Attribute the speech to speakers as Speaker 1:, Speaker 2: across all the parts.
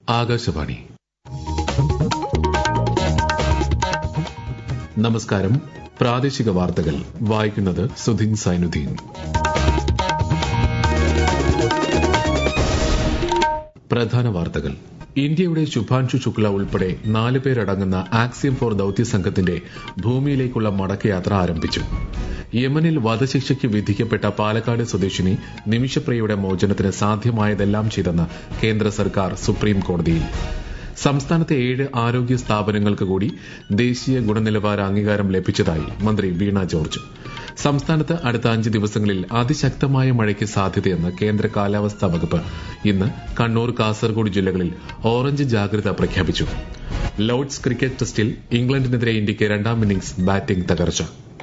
Speaker 1: ആകാശവാണി നമസ്കാരം പ്രാദേശിക വാർത്തകൾ വായിക്കുന്നത് സുധിൻ സൈനുദ്ദീൻ പ്രധാന വാർത്തകൾ ഇന്ത്യയുടെ ശുഭാൻഷു ശുക്ല ഉൾപ്പെടെ നാല് പേരടങ്ങുന്ന ആക്സിയം ഫോർ ദൌത്യ സംഘത്തിന്റെ ഭൂമിയിലേക്കുള്ള മടക്കയാത്ര ആരംഭിച്ചു യമനിൽ വധശിക്ഷയ്ക്ക് വിധിക്കപ്പെട്ട പാലക്കാട് സ്വദേശിനി നിമിഷപ്രിയയുടെ മോചനത്തിന് സാധ്യമായതെല്ലാം ചെയ്തെന്ന് കേന്ദ്ര സർക്കാർ സുപ്രീം കോടതിയിൽ സംസ്ഥാനത്തെ ഏഴ് ആരോഗ്യ സ്ഥാപനങ്ങൾക്ക് കൂടി ദേശീയ ഗുണനിലവാര അംഗീകാരം ലഭിച്ചതായി മന്ത്രി വീണ ജോർജ് സംസ്ഥാനത്ത് അടുത്ത അഞ്ച് ദിവസങ്ങളിൽ അതിശക്തമായ മഴയ്ക്ക് സാധ്യതയെന്ന് കേന്ദ്ര കാലാവസ്ഥാ വകുപ്പ് ഇന്ന് കണ്ണൂർ കാസർഗോഡ് ജില്ലകളിൽ ഓറഞ്ച് ജാഗ്രത പ്രഖ്യാപിച്ചു ലോർഡ്സ് ക്രിക്കറ്റ് ടെസ്റ്റിൽ ഇംഗ്ലണ്ടിനെതിരെ ഇന്ത്യയ്ക്ക് രണ്ടാം ഇന്നിംഗ്സ് ബാറ്റിംഗ് തകർച്ച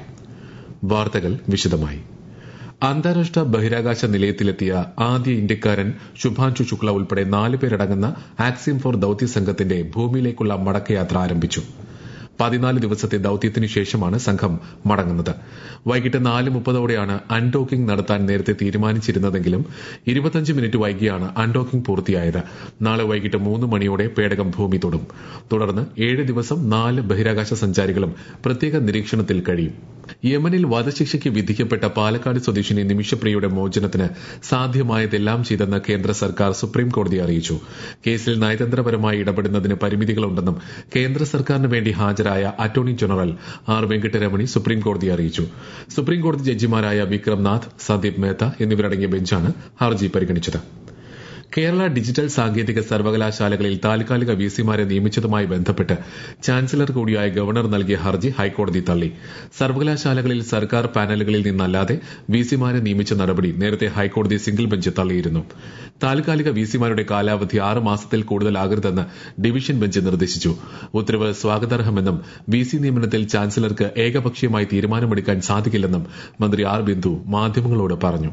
Speaker 1: വാർത്തകൾ വിശദമായി അന്താരാഷ്ട്ര ബഹിരാകാശ നിലയത്തിലെത്തിയ ആദ്യ ഇന്ത്യക്കാരൻ ശുഭാൻഷു ശുക്ല ഉൾപ്പെടെ നാല് പേരടങ്ങുന്ന ആക്സിയം ഫോർ ദൌത്യ സംഘത്തിന്റെ ഭൂമിയിലേക്കുള്ള മടക്കയാത്ര ആരംഭിച്ചു പതിനാല് ദിവസത്തെ ദൌത്യത്തിനു ശേഷമാണ് സംഘം മടങ്ങുന്നത് വൈകിട്ട് നാല് മുപ്പതോടെയാണ് അൺഡോക്കിംഗ് നടത്താൻ നേരത്തെ തീരുമാനിച്ചിരുന്നതെങ്കിലും ഇരുപത്തിയഞ്ച് മിനിറ്റ് വൈകിയാണ് അൺഡോക്കിംഗ് പൂർത്തിയായത് നാളെ വൈകിട്ട് മൂന്ന് മണിയോടെ പേടകം ഭൂമി തൊടും തുടർന്ന് ഏഴ് ദിവസം നാല് ബഹിരാകാശ സഞ്ചാരികളും പ്രത്യേക നിരീക്ഷണത്തിൽ കഴിയും യമനിൽ വധശിക്ഷയ്ക്ക് വിധിക്കപ്പെട്ട പാലക്കാട് സ്വദേശിനി നിമിഷപ്രിയയുടെ മോചനത്തിന് സാധ്യമായതെല്ലാം ചെയ്തെന്ന് കേന്ദ്ര സർക്കാർ സുപ്രീം കോടതിയെ അറിയിച്ചു കേസിൽ നയതന്ത്രപരമായി ഇടപെടുന്നതിന് പരിമിതികളുണ്ടെന്നും കേന്ദ്ര സർക്കാരിന് വേണ്ടി ഹാജരായ attorney general R Venkataramani supreme കോടതിയെ അറിയിച്ചു സുപ്രീം കോടതി ജഡ്ജിമാരായ വിക്രംനാഥ് സന്ദീപ് മേത്ത എന്നിവരടങ്ങിയ ബെഞ്ചാണ് ഹർജി പരിഗണിച്ചത് കേരള ഡിജിറ്റൽ സാങ്കേതിക സർവകലാശാലകളിൽ താൽക്കാലിക വിസിമാരെ നിയമിച്ചതുമായി ബന്ധപ്പെട്ട് ചാൻസലർ കൂടിയായ ഗവർണർ നൽകിയ ഹർജി ഹൈക്കോടതി തള്ളി സർവകലാശാലകളിൽ സർക്കാർ പാനലുകളിൽ നിന്നല്ലാതെ വിസിമാരെ നിയമിച്ച നടപടി നേരത്തെ ഹൈക്കോടതി സിംഗിൾ ബെഞ്ച് തള്ളിയിരുന്നു താൽക്കാലിക വിസിമാരുടെ കാലാവധി ആറ് മാസത്തിൽ കൂടുതലാകരുതെന്ന് ഡിവിഷൻ ബെഞ്ച് നിർദ്ദേശിച്ചു ഉത്തരവ് സ്വാഗതാർഹമെന്നും വിസി നിയമനത്തിൽ ചാൻസലർക്ക് ഏകപക്ഷീയമായി തീരുമാനമെടുക്കാൻ സാധിക്കില്ലെന്നും മന്ത്രി ആർ ബിന്ദു മാധ്യമങ്ങളോട് പറഞ്ഞു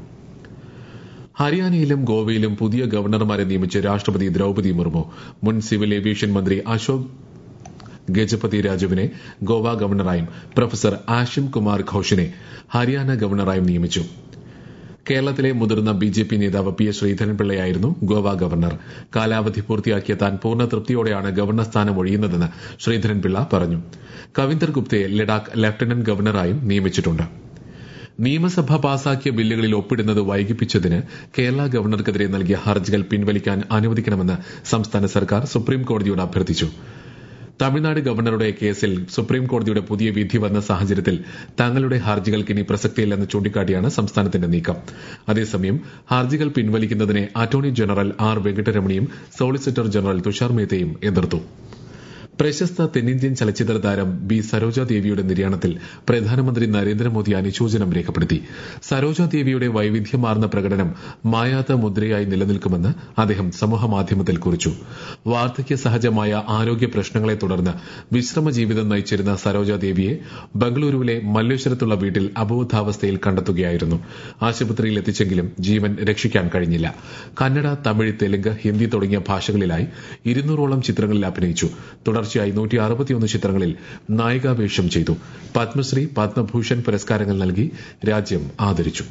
Speaker 1: ഹരിയാനയിലും ഗോവയിലും പുതിയ ഗവർണർമാരെ നിയമിച്ച് രാഷ്ട്രപതി ദ്രൌപതി മുർമു മുൻ സിവിൽ ഏവിയേഷൻ മന്ത്രി അശോക് ഗജപതി രാജുവിനെ ഗോവ ഗവർണറായും പ്രൊഫസർ ആഷിം കുമാർ ഘോഷിനെ ഹരിയാന ഗവർണറായും നിയമിച്ചു കേരളത്തിലെ മുതിർന്ന ബി ജെ പി നേതാവ് പി എസ് ശ്രീധരൻപിള്ളയായിരുന്നു ഗോവ ഗവർണർ കാലാവധി പൂർത്തിയാക്കിയ താൻ പൂർണ്ണ തൃപ്തിയോടെയാണ് ഗവർണർ സ്ഥാനം ഒഴിയുന്നതെന്ന് ശ്രീധരൻപിള്ള പറഞ്ഞു കവിന്ദർ ഗുപ്തയെ ലഡാക്ക് ലഫ്റ്റനന്റ് ഗവർണറായും നിയമിച്ചിട്ടുണ്ട് നിയമസഭ പാസാക്കിയ ബില്ലുകളിൽ ഒപ്പിടുന്നത് വൈകിപ്പിച്ചതിന് കേരള ഗവർണർക്കെതിരെ നൽകിയ ഹർജികൾ പിൻവലിക്കാൻ അനുവദിക്കണമെന്ന് സംസ്ഥാന സർക്കാർ സുപ്രീം കോടതിയോട് അഭ്യർത്ഥിച്ചു തമിഴ്നാട് ഗവർണറുടെ കേസിൽ സുപ്രീം കോടതിയുടെ പുതിയ വിധി വന്ന സാഹചര്യത്തിൽ തങ്ങളുടെ ഹർജികൾക്ക് ഇനി പ്രസക്തിയില്ലെന്ന് ചൂണ്ടിക്കാട്ടിയാണ് സംസ്ഥാനത്തിന്റെ നീക്കം അതേസമയം ഹർജികൾ പിൻവലിക്കുന്നതിനെ അറ്റോർണി ജനറൽ ആർ വെങ്കട്ടരമണിയും സോളിസിറ്റർ ജനറൽ തുഷാർ മേത്തയും എതിർത്തു പ്രശസ്ത തെന്നിന്ത്യൻ ചലച്ചിത്ര താരം ബി സരോജാദേവിയുടെ നിര്യാണത്തിൽ പ്രധാനമന്ത്രി നരേന്ദ്രമോദി അനുശോചനം രേഖപ്പെടുത്തി സരോജാദേവിയുടെ വൈവിധ്യമാർന്ന പ്രകടനം മായാത്ത മുദ്രയായി നിലനിൽക്കുമെന്ന് അദ്ദേഹം സമൂഹമാധ്യമത്തിൽ കുറിച്ചു വാർദ്ധക്യ സഹജമായ ആരോഗ്യ പ്രശ്നങ്ങളെ തുടർന്ന് വിശ്രമ ജീവിതം നയിച്ചിരുന്ന സരോജാദേവിയെ ബംഗളൂരുവിലെ മല്ലേശ്വരത്തുള്ള വീട്ടിൽ അബോധാവസ്ഥയിൽ കണ്ടെത്തുകയായിരുന്നു ആശുപത്രിയിൽ എത്തിച്ചെങ്കിലും ജീവൻ രക്ഷിക്കാൻ കഴിഞ്ഞില്ല കന്നഡ തമിഴ് തെലുങ്ക് ഹിന്ദി തുടങ്ങിയ ഭാഷകളിലായി ഇരുന്നൂറോളം ചിത്രങ്ങളിൽ അഭിനയിച്ചു തുടർച്ചയായി നൂറ്റി അറുപത്തിയൊന്ന് ചിത്രങ്ങളിൽ നായികാവേഷം ചെയ്തു പത്മശ്രീ പത്മഭൂഷൺ പുരസ്കാരങ്ങൾ നൽകി രാജ്യം ആദരിച്ചു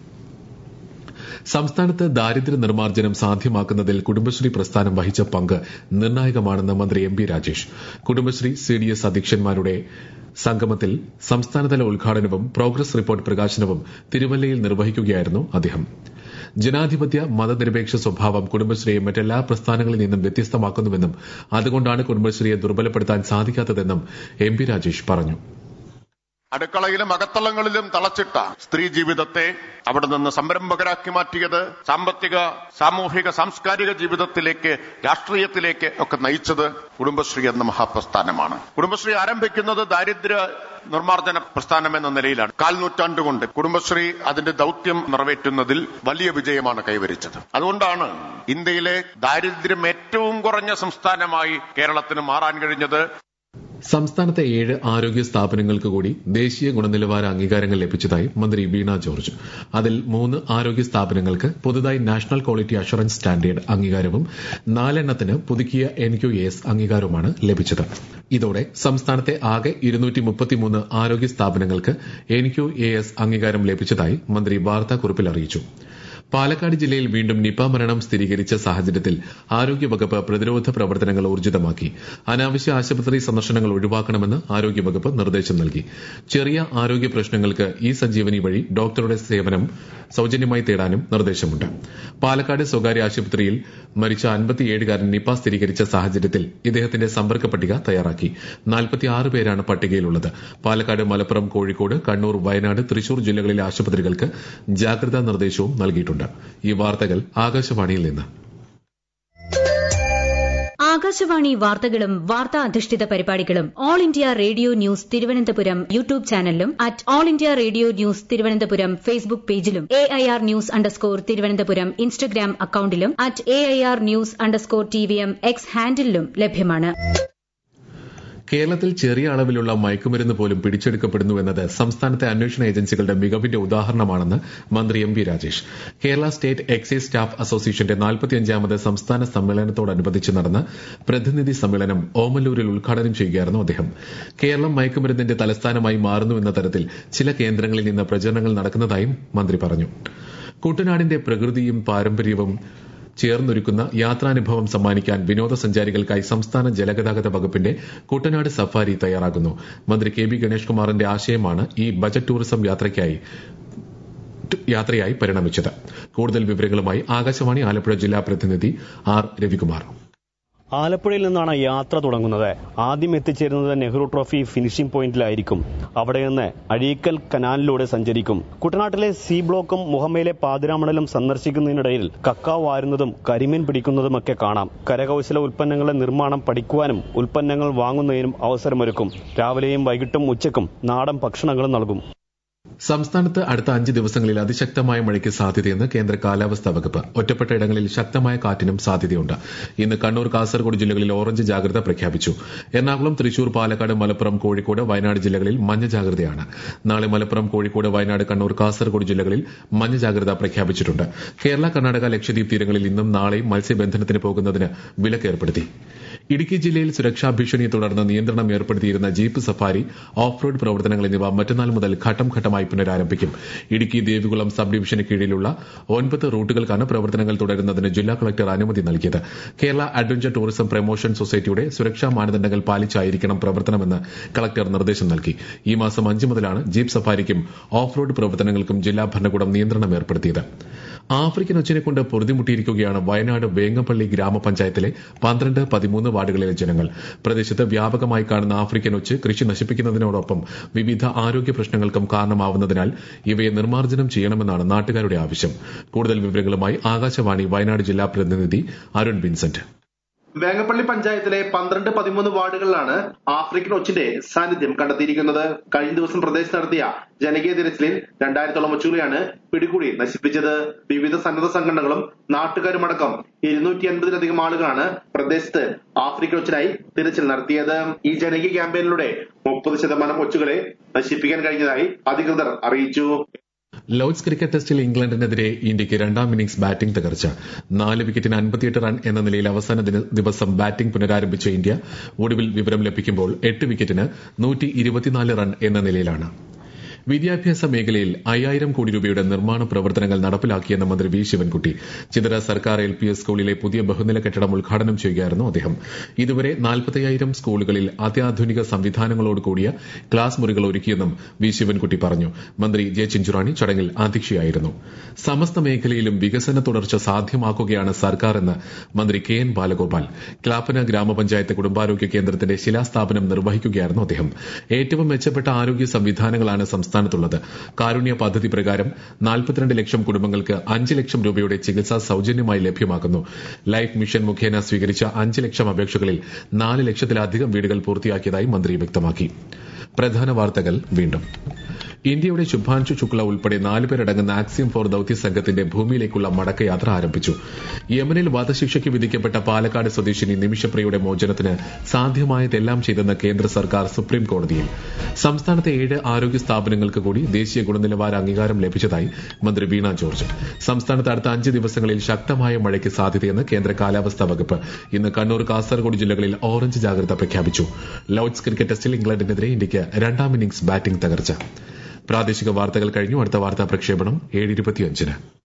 Speaker 1: സംസ്ഥാനത്ത് ദാരിദ്ര്യ നിർമ്മാർജ്ജനം സാധ്യമാക്കുന്നതിൽ കുടുംബശ്രീ പ്രസ്ഥാനം വഹിച്ച പങ്ക് നിർണായകമാണെന്ന് മന്ത്രി M P Rajesh Kudumbashree C D S അധ്യക്ഷന്മാരുടെ സംഗമത്തിൽ സംസ്ഥാനതല ഉദ്ഘാടനവും പ്രോഗ്രസ് റിപ്പോർട്ട് പ്രകാശനവും തിരുവല്ലയിൽ നിർവഹിക്കുകയായിരുന്നു അദ്ദേഹം ജനാധിപത്യ മതനിരപേക്ഷ സ്വഭാവം കുടുംബശ്രീയെ മറ്റെല്ലാ പ്രസ്ഥാനങ്ങളിൽ നിന്നും വ്യത്യസ്തമാക്കുന്നുവെന്നും അതുകൊണ്ടാണ് കുടുംബശ്രീയെ ദുർബലപ്പെടുത്താൻ സാധിക്കാത്തതെന്നും എം പി രാജേഷ് പറഞ്ഞു
Speaker 2: അടുക്കളയിലും അകത്തളങ്ങളിലും തളച്ചിട്ട സ്ത്രീ ജീവിതത്തെ അവിടെ നിന്ന് സംരംഭകരാക്കി മാറ്റിയത് സാമ്പത്തിക സാമൂഹിക സാംസ്കാരിക ജീവിതത്തിലേക്ക് രാഷ്ട്രീയത്തിലേക്ക് ഒക്കെ നയിച്ചത് കുടുംബശ്രീ എന്ന മഹാപ്രസ്ഥാനമാണ് കുടുംബശ്രീ ആരംഭിക്കുന്നത് ദാരിദ്ര്യ നിർമ്മാർജ്ജന പ്രസ്ഥാനം എന്ന നിലയിലാണ് കാൽ നൂറ്റാണ്ട് കൊണ്ട് കുടുംബശ്രീ അതിന്റെ ദൌത്യം നിറവേറ്റുന്നതിൽ വലിയ വിജയമാണ് കൈവരിച്ചത് അതുകൊണ്ടാണ് ഇന്ത്യയിലെ ദാരിദ്ര്യം ഏറ്റവും കുറഞ്ഞ സംസ്ഥാനമായി കേരളത്തിന് മാറാൻ കഴിഞ്ഞത്
Speaker 1: സംസ്ഥാനത്തെ ഏഴ് ആരോഗ്യ സ്ഥാപനങ്ങൾക്ക് കൂടി ദേശീയ ഗുണനിലവാര അംഗീകാരങ്ങൾ ലഭിച്ചതായി മന്ത്രി വീണ ജോർജ് അതിൽ മൂന്ന് ആരോഗ്യ സ്ഥാപനങ്ങൾക്ക് പുതുതായി നാഷണൽ ക്വാളിറ്റി അഷുറൻസ് സ്റ്റാൻഡേർഡ് അംഗീകാരവും നാലെണ്ണത്തിന് പുതുക്കിയ എൻ ക്യു എസ് അംഗീകാരവുമാണ് ലഭിച്ചത് ഇതോടെ സംസ്ഥാനത്തെ ആകെ ഇരുന്നൂറ്റി മുപ്പത്തിമൂന്ന് ആരോഗ്യ സ്ഥാപനങ്ങൾക്ക് എൻ ക്യു എ എസ് അംഗീകാരം ലഭിച്ചതായി മന്ത്രി വാർത്താക്കുറിപ്പിൽ അറിയിച്ചു പാലക്കാട് ജില്ലയിൽ വീണ്ടും നിപ മരണം സ്ഥിരീകരിച്ച സാഹചര്യത്തിൽ ആരോഗ്യവകുപ്പ് പ്രതിരോധ പ്രവർത്തനങ്ങൾ ഊർജിതമാക്കി അനാവശ്യ ആശുപത്രി സന്ദർശനങ്ങൾ ഒഴിവാക്കണമെന്ന് ആരോഗ്യവകുപ്പ് നിർദ്ദേശം നൽകി ചെറിയ ആരോഗ്യ പ്രശ്നങ്ങൾക്ക് ഈ സഞ്ജീവനി വഴി ഡോക്ടറുടെ സേവനം സൌജന്യമായി തേടാനും നിർദ്ദേശമുണ്ട് പാലക്കാട് സ്വകാര്യ ആശുപത്രിയിൽ മരിച്ച അൻപത്തിയേഴുകാരൻ നിപ സ്ഥിരീകരിച്ച സാഹചര്യത്തിൽ ഇദ്ദേഹത്തിന്റെ സമ്പർക്ക പട്ടിക തയ്യാറാക്കി നാൽപ്പത്തിയാറ് പേരാണ് പട്ടികയിലുള്ളത് പാലക്കാട് മലപ്പുറം കോഴിക്കോട് കണ്ണൂർ വയനാട് തൃശൂർ ജില്ലകളിലെ ആശുപത്രികൾക്ക് ജാഗ്രതാ നിർദ്ദേശവും നൽകിയിട്ടുണ്ട് ഈ വാർത്തകൾ ആകാശവാണിയിൽ നിന്ന്
Speaker 3: ആകാശവാണി വാർത്തകളും വാർത്താ അധിഷ്ഠിത പരിപാടികളും All India Radio news Thiruvananthapuram YouTube ചാനലിലും at All India Radio news Thiruvananthapuram Facebook പേജിലും A I R news underscore Thiruvananthapuram Instagram അക്കൌണ്ടിലും at A I R news underscore T V M X ഹാൻഡിലും ലഭ്യമാണ്
Speaker 1: കേരളത്തിൽ ചെറിയ അളവിലുള്ള മയക്കുമരുന്ന് പോലും പിടിച്ചെടുക്കപ്പെടുന്നു എന്നത് സംസ്ഥാനത്തെ അന്വേഷണ ഏജൻസികളുടെ മികവിന്റെ ഉദാഹരണമാണെന്ന് മന്ത്രി M V Rajesh Kerala state excise staff അസോസിയേഷന്റെ നാൽപ്പത്തിയഞ്ചാമത് സംസ്ഥാന സമ്മേളനത്തോടനുബന്ധിച്ച് നടന്ന പ്രതിനിധി സമ്മേളനം ഓമല്ലൂരിൽ ഉദ്ഘാടനം ചെയ്യുകയായിരുന്നു അദ്ദേഹം കേരളം മയക്കുമരുന്നിന്റെ തലസ്ഥാനമായി മാറുന്നു എന്ന തരത്തിൽ ചില കേന്ദ്രങ്ങളിൽ നിന്ന് പ്രചരണങ്ങൾ നടക്കുന്നതായും മന്ത്രി പറഞ്ഞു കുട്ടനാടിന്റെ പ്രകൃതിയും പാരമ്പര്യവും ചേർന്നൊരുക്കുന്ന യാത്രാനുഭവം സമ്മാനിക്കാൻ വിനോദസഞ്ചാരികൾക്കായി സംസ്ഥാന ജലഗതാഗത വകുപ്പിന്റെ കുട്ടനാട് സഫാരി തയ്യാറാകുന്നു മന്ത്രി കെ ബി ഗണേഷ് കുമാറിന്റെ ആശയമാണ് ഈ ബജറ്റ് ടൂറിസം യാത്രയ്ക്കായി യാത്രയായി പരിണമിച്ചത് കൂടുതൽ വിവരങ്ങളുമായി ആകാശവാണി ആലപ്പുഴ ജില്ലാ പ്രതിനിധി ആർ രവികുമാർ
Speaker 4: ആലപ്പുഴയിൽ നിന്നാണ് യാത്ര തുടങ്ങുന്നത് ആദ്യം എത്തിച്ചേരുന്നത് നെഹ്റു ട്രോഫി ഫിനിഷിംഗ് പോയിന്റിലായിരിക്കും അവിടെ നിന്ന് അഴീക്കൽ കനാലിലൂടെ സഞ്ചരിക്കും കുട്ടനാട്ടിലെ സി ബ്ലോക്കും മുഹമ്മയിലെ പാതിരാമണലും സന്ദർശിക്കുന്നതിനിടയിൽ കക്ക വാരുന്നതും കരിമീൻ പിടിക്കുന്നതുമൊക്കെ കാണാം കരകൌശല ഉൽപ്പന്നങ്ങളുടെ നിർമ്മാണം പഠിക്കുവാനും ഉൽപ്പന്നങ്ങൾ വാങ്ങുന്നതിനും അവസരമൊരുക്കും രാവിലെയും വൈകിട്ടും ഉച്ചക്കും നാടൻ ഭക്ഷണങ്ങളും നൽകും
Speaker 1: സംസ്ഥാനത്ത് അടുത്ത അഞ്ച് ദിവസങ്ങളിൽ അതിശക്തമായ മഴയ്ക്ക് സാധ്യതയെന്ന് കേന്ദ്ര കാലാവസ്ഥാ വകുപ്പ് ഒറ്റപ്പെട്ട ഇടങ്ങളിൽ ശക്തമായ കാറ്റിനും സാധ്യതയുണ്ട് ഇന്ന് കണ്ണൂർ കാസർഗോഡ് ജില്ലകളിൽ ഓറഞ്ച് ജാഗ്രത പ്രഖ്യാപിച്ചു എറണാകുളം തൃശൂർ പാലക്കാട് മലപ്പുറം കോഴിക്കോട് വയനാട് ജില്ലകളിൽ മഞ്ഞ ജാഗ്രതയാണ് നാളെ മലപ്പുറം കോഴിക്കോട് വയനാട് കണ്ണൂർ കാസർഗോഡ് ജില്ലകളിൽ മഞ്ഞ ജാഗ്രത പ്രഖ്യാപിച്ചിട്ടുണ്ട് കേരള കർണാടക ലക്ഷദ്വീപ് തീരങ്ങളിൽ ഇന്നും നാളെയും മത്സ്യബന്ധനത്തിന് പോകുന്നതിന് വിലക്ക് ഏർപ്പെടുത്തി ഇടുക്കി ജില്ലയിൽ സുരക്ഷാ ഭീഷണിയെ തുടർന്ന് നിയന്ത്രണം ഏർപ്പെടുത്തിയിരുന്ന ജീപ്പ് സഫാരി ഓഫ് റോഡ് പ്രവർത്തനങ്ങൾ എന്നിവ മറ്റന്നാൾ മുതൽ ഘട്ടം ഘട്ടമായി പുനരാരംഭിക്കും ഇടുക്കി ദേവികുളം സബ് ഡിവിഷന് കീഴിലുള്ള ഒൻപത് റൂട്ടുകൾക്കാണ് പ്രവർത്തനങ്ങൾ തുടരുന്നതിന് ജില്ലാ കളക്ടർ അനുമതി നൽകിയത് കേരള അഡ്വഞ്ചർ ടൂറിസം പ്രൊമോഷൻ സൊസൈറ്റിയുടെ സുരക്ഷാ മാനദണ്ഡങ്ങൾ പാലിച്ചായിരിക്കണം പ്രവർത്തനമെന്ന് കളക്ടർ നിർദ്ദേശം നൽകി ഈ മാസം അഞ്ച് മുതലാണ് ജീപ്പ് സഫാരിക്കും ഓഫ് റോഡ് പ്രവർത്തനങ്ങൾക്കും ജില്ലാ ഭരണകൂടം നിയന്ത്രണം ഏർപ്പെടുത്തിയത് ആഫ്രിക്കൻ ഒച്ചിനെ കൊണ്ട് പൊറുതിമുട്ടിയിരിക്കുകയാണ് വയനാട് വേങ്ങപ്പള്ളി ഗ്രാമപഞ്ചായത്തിലെ പന്ത്രണ്ട് പതിമൂന്ന് വാർഡുകളിലെ ജനങ്ങൾ പ്രദേശത്ത് വ്യാപകമായി കാണുന്ന ആഫ്രിക്കൻ ഒച്ച് കൃഷി നശിപ്പിക്കുന്നതിനോടൊപ്പം വിവിധ ആരോഗ്യ പ്രശ്നങ്ങൾക്കും കാരണമാവുന്നതിനാൽ ഇവയെ നിർമ്മാർജ്ജനം ചെയ്യണമെന്നാണ് നാട്ടുകാരുടെ ആവശ്യം കൂടുതൽ വിവരങ്ങളുമായി ആകാശവാണി വയനാട് ജില്ലാ പ്രതിനിധി അരുൺ വിൻസെന്റ്
Speaker 5: വേങ്ങപ്പള്ളി പഞ്ചായത്തിലെ പന്ത്രണ്ട് പതിമൂന്ന് വാർഡുകളിലാണ് ആഫ്രിക്കൻ ഒച്ചിന്റെ സാന്നിധ്യം കണ്ടെത്തിയിരിക്കുന്നത് കഴിഞ്ഞ ദിവസം പ്രദേശത്ത് നടത്തിയ ജനകീയ തിരച്ചിലിൽ രണ്ടായിരത്തോളം ഒച്ചുകളെയാണ് പിടികൂടി നശിപ്പിച്ചത് വിവിധ സന്നദ്ധ സംഘടനകളും നാട്ടുകാരുമടക്കം ഇരുന്നൂറ്റി അൻപതിലധികം ആളുകളാണ് പ്രദേശത്ത് ആഫ്രിക്കൻ ഒച്ചിനായി തിരച്ചിൽ നടത്തിയത് ഈ ജനകീയ ക്യാമ്പയിനിലൂടെ മുപ്പത് ശതമാനം ഒച്ചുകളെ നശിപ്പിക്കാൻ കഴിഞ്ഞതായി അധികൃതർ അറിയിച്ചു
Speaker 1: ലോർഡ്സ് ക്രിക്കറ്റ് ടെസ്റ്റിൽ ഇംഗ്ലണ്ടിനെതിരെ ഇന്ത്യയ്ക്ക് രണ്ടാം ഇന്നിംഗ്സ് ബാറ്റിംഗ് തകർച്ച നാല് വിക്കറ്റിന് അൻപത്തിയെട്ട് റൺ എന്ന നിലയിൽ അവസാന ദിവസം ബാറ്റിംഗ് പുനരാരംഭിച്ച ഇന്ത്യ ഒടുവിൽ വിവരം ലഭിക്കുമ്പോൾ എട്ട് വിക്കറ്റിന് നൂറ്റി റൺ എന്ന നിലയിലാണ് വിദ്യാഭ്യാസ മേഖലയിൽ അയ്യായിരം കോടി രൂപയുടെ നിർമ്മാണ പ്രവർത്തനങ്ങൾ നടപ്പിലാക്കിയെന്ന് മന്ത്രി വി ശിവൻകുട്ടി ചിതറ സർക്കാർ എൽ പി എസ് സ്കൂളിലെ പുതിയ ബഹുനില കെട്ടിടം ഉദ്ഘാടനം ചെയ്യുകയായിരുന്നു അദ്ദേഹം ഇതുവരെ നാൽപ്പത്തയ്യായിരം സ്കൂളുകളിൽ അത്യാധുനിക സംവിധാനങ്ങളോട് കൂടിയ ക്ലാസ് മുറികൾ ഒരുക്കിയെന്നും വി ശിവൻകുട്ടി പറഞ്ഞു മന്ത്രി ജെ ചിഞ്ചുറാണി ചടങ്ങിൽ അധ്യക്ഷയായിരുന്നു സമസ്ത മേഖലയിലും വികസന തുടർച്ച സാധ്യമാക്കുകയാണ് സർക്കാർ എന്ന് മന്ത്രി കെ എൻ ബാലഗോപാൽ ക്ലാപ്പന ഗ്രാമപഞ്ചായത്ത് കുടുംബാരോഗ്യ കേന്ദ്രത്തിന്റെ ശിലാസ്ഥാപനം നിർവഹിക്കുകയായിരുന്നു അദ്ദേഹം ഏറ്റവും മെച്ചപ്പെട്ട ആരോഗ്യ സംവിധാനങ്ങളാണ് സംസ്ഥാനം സംസ്ഥാനത്തുള്ളത് കാരുണ്യ പദ്ധതി പ്രകാരം നാൽപ്പത്തിരണ്ട് ലക്ഷം കുടുംബങ്ങൾക്ക് അഞ്ച് ലക്ഷം രൂപയുടെ ചികിത്സ സൌജന്യമായി ലഭ്യമാക്കുന്നു ലൈഫ് മിഷൻ മുഖേന സ്വീകരിച്ച അഞ്ച് ലക്ഷം അപേക്ഷകളിൽ നാല് ലക്ഷത്തിലധികം വീടുകൾ പൂർത്തിയാക്കിയതായി മന്ത്രി വ്യക്തമാക്കി പ്രധാന വാർത്തകൾ വീണ്ടും ഇന്ത്യയുടെ ശുഭാൻഷു ശുക്ല ഉൾപ്പെടെ നാലുപേരടങ്ങുന്ന ആക്സിയം ഫോർ ദൌത്യ സംഘത്തിന്റെ ഭൂമിയിലേക്കുള്ള മടക്കയാത്ര ആരംഭിച്ചു യമനിൽ വധശിക്ഷയ്ക്ക് വിധിക്കപ്പെട്ട പാലക്കാട് സ്വദേശിനി നിമിഷപ്രിയയുടെ മോചനത്തിന് സാധ്യമായതെല്ലാം ചെയ്തെന്ന് കേന്ദ്ര സർക്കാർ സുപ്രീം കോടതിയിൽ സംസ്ഥാനത്തെ ഏഴ് ആരോഗ്യ സ്ഥാപനങ്ങൾക്ക് കൂടി ദേശീയ ഗുണനിലവാര അംഗീകാരം ലഭിച്ചതായി മന്ത്രി വീണ ജോർജ് സംസ്ഥാനത്ത് അടുത്ത അഞ്ച് ദിവസങ്ങളിൽ ശക്തമായ മഴയ്ക്ക് സാധ്യതയെന്ന് കേന്ദ്ര കാലാവസ്ഥാ വകുപ്പ് ഇന്ന് കണ്ണൂർ കാസർഗോഡ് ജില്ലകളിൽ ഓറഞ്ച് ജാഗ്രത പ്രഖ്യാപിച്ചു ലോർഡ്സ് ക്രിക്കറ്റ് ടെസ്റ്റിൽ ഇംഗ്ലണ്ടിനെതിരെ ഇന്ത്യയ്ക്ക് രണ്ടാം ഇന്നിംഗ്സ് ബാറ്റിംഗ് തകർച്ച പ്രാദേശിക വാർത്തകൾ കഴിഞ്ഞു അടുത്ത വാർത്താ പ്രക്ഷേപണം ഏഴ് ഇരുപത്തിയഞ്ചിന്